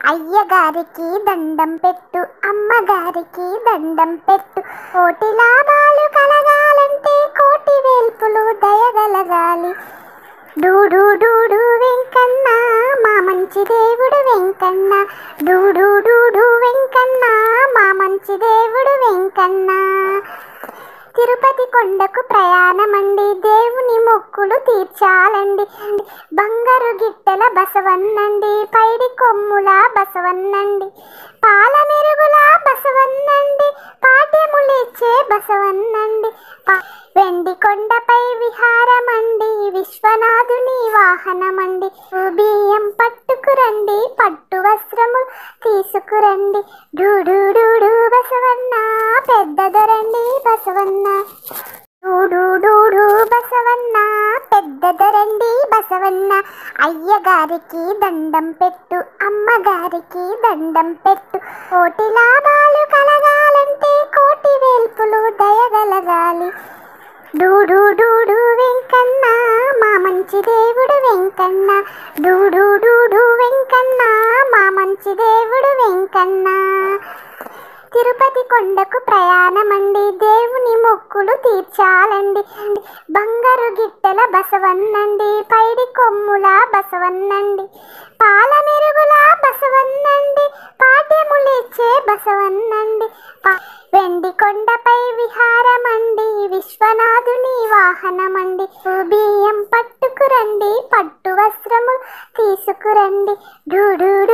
అయ్యగారికి దండం పెట్టు అమ్మగారికి దండం పెట్టు కోటి లాభాలు కలగాలంటే కోటి వేల్పులు దయగలగాలి డూడు డూడు వెంకన్న మా మంచి దేవుడు వెంకన్న డూడు డూడు వెంకన్న మా మంచి దేవుడు వెంకన్న తిరుపతి కొండకు ప్రయాణమండి దేవుని మొక్కులు తీర్చాలండి బంగారు గిట్టెల బసవన్నండి పైడి కొమ్ముల బసవన్నండి పాల మెరుగుల బసవన్నండి పాఠ్యములిచ్చే బసవన్నండి పా- వెండి కొండపై విహారమండి విశ్వనాథుని వాహనమండి బియ్యం పట్టుకురండి పట్టు వస్త్రము తీసుకురండి డూడు డూడు బసవన్న పెద్ద దొరండి బసవన్న డూడు డూడు బసవన్న పెద్ద దొరండి బసవన్న అయ్యగారికి దండం పెట్టు అమ్మగారికి దండం పెట్టు కోటి లాభాలు కలగాలంటే కోటి వేల్పులు దయగలగాలి డూడు డూడు వెంకన్న మా మంచి దేవుడు వెంకన్న డూడు డూడు వెంకన్న మా మంచి దేవుడు వెంకన్న తిరుపతి కొండకు ప్రయాణమండి దేవుని మొక్కులు తీర్చాలండి బంగారు గిట్టెల బసవన్నండి పైడి కొమ్ముల బసవన్నండి పాల మెరుగుల బసవన్నండి పాఠ్యములిచ్చే బసవన్నండి పా- వెండి కొండపై విహారమండి విశ్వనాథుని వాహనమండి బియ్యం పట్టుకురండి పట్టు వస్త్రము తీసుకురండి డూడు